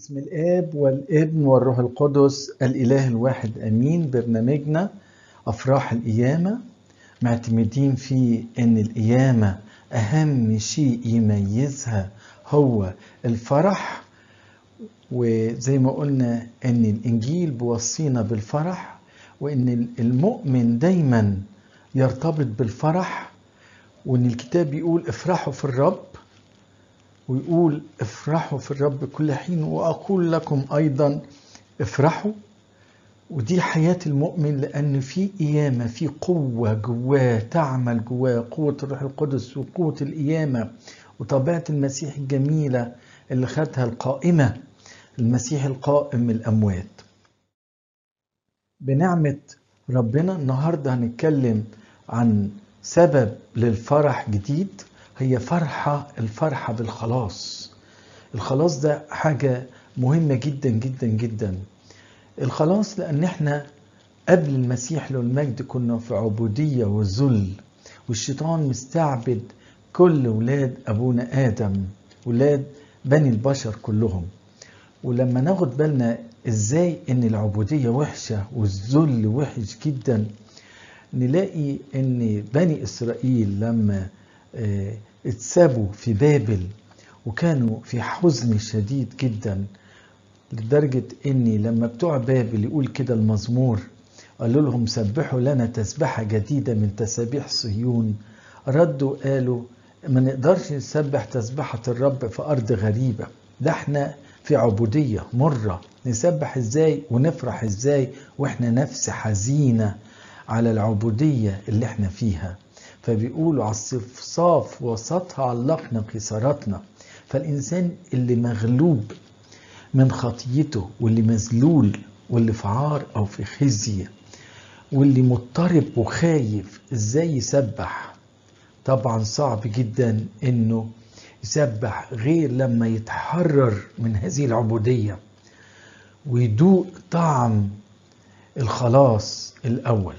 باسم الآب والابن والروح القدس الإله الواحد أمين برنامجنا أفراح القيامة معتمدين فيه إن القيامة أهم شيء يميزها هو الفرح وزي ما قلنا إن الإنجيل بيوصينا بالفرح وإن المؤمن دايما يرتبط بالفرح وإن الكتاب بيقول افرحوا في الرب ويقول افرحوا في الرب كل حين واقول لكم ايضا افرحوا ودي حياة المؤمن لأن في قيامة في قوة جواه تعمل جواه قوة الروح القدس وقوة القيامة وطبيعة المسيح الجميلة اللي خدها القائمة المسيح القائم من الأموات بنعمة ربنا النهاردة هنتكلم عن سبب للفرح جديد هي فرحة الفرحة بالخلاص الخلاص ده حاجة مهمة جدا جدا جدا الخلاص لأن احنا قبل المسيح له المجد كنا في عبودية وذل والشيطان مستعبد كل ولاد أبونا آدم ولاد بني البشر كلهم ولما ناخد بالنا ازاي ان العبودية وحشة والذل وحش جدا نلاقي ان بني اسرائيل لما اه اتسابوا في بابل وكانوا في حزن شديد جدا لدرجة اني لما بتوع بابل يقول كده المزمور قالوا لهم سبحوا لنا تسبحة جديدة من تسابيح صهيون ردوا قالوا ما نقدرش نسبح تسبحة الرب في أرض غريبة ده احنا في عبودية مرة نسبح ازاي ونفرح ازاي واحنا نفس حزينة على العبودية اللي احنا فيها فبيقولوا على الصفصاف وسطها علقنا قيصراتنا فالإنسان اللي مغلوب من خطيته واللي مذلول واللي في عار أو في خزي واللي مضطرب وخايف ازاي يسبح طبعا صعب جدا انه يسبح غير لما يتحرر من هذه العبودية ويدوق طعم الخلاص الأول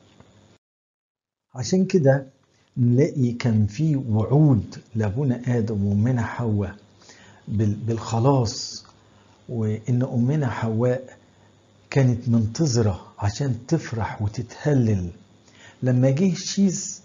عشان كده نلاقي كان في وعود لابونا ادم وامنا حواء بالخلاص وان امنا حواء كانت منتظره عشان تفرح وتتهلل لما جه شيز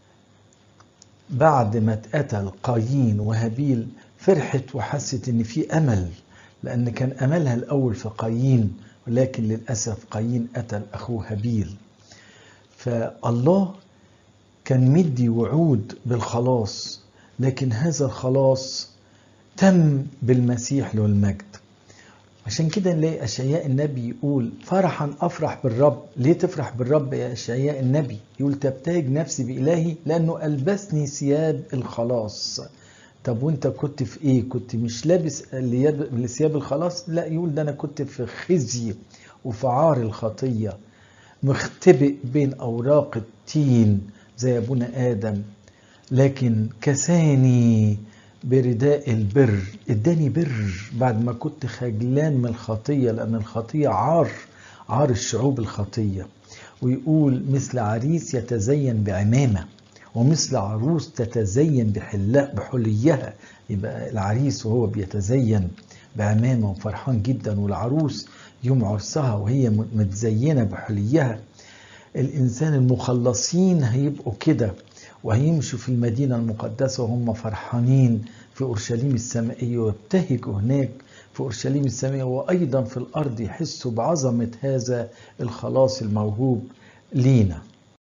بعد ما اتقتل قايين وهابيل فرحت وحست ان في امل لان كان املها الاول في قايين ولكن للاسف قايين قتل اخوه هابيل فالله كان مدي وعود بالخلاص لكن هذا الخلاص تم بالمسيح له المجد عشان كده نلاقي أشعياء النبي يقول فرحا أفرح بالرب ليه تفرح بالرب يا أشعياء النبي يقول تبتهج نفسي بإلهي لأنه ألبسني ثياب الخلاص طب وانت كنت في ايه كنت مش لابس ثياب الخلاص لا يقول ده انا كنت في خزي وفي عار الخطيه مختبئ بين اوراق التين زي ابونا ادم لكن كساني برداء البر اداني بر بعد ما كنت خجلان من الخطيه لان الخطيه عار عار الشعوب الخطيه ويقول مثل عريس يتزين بعمامه ومثل عروس تتزين بحليها يبقى العريس وهو بيتزين بعمامه وفرحان جدا والعروس يوم عرسها وهي متزينه بحليها الإنسان المخلصين هيبقوا كده وهيمشوا في المدينة المقدسة وهم فرحانين في أورشليم السمائية ويبتهجوا هناك في أورشليم السمائية وأيضا في الأرض يحسوا بعظمة هذا الخلاص الموهوب لينا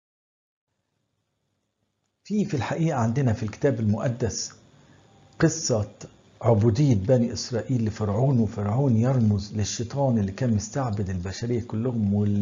في في الحقيقة عندنا في الكتاب المقدس قصة عبودية بني إسرائيل لفرعون وفرعون يرمز للشيطان اللي كان مستعبد البشرية كلهم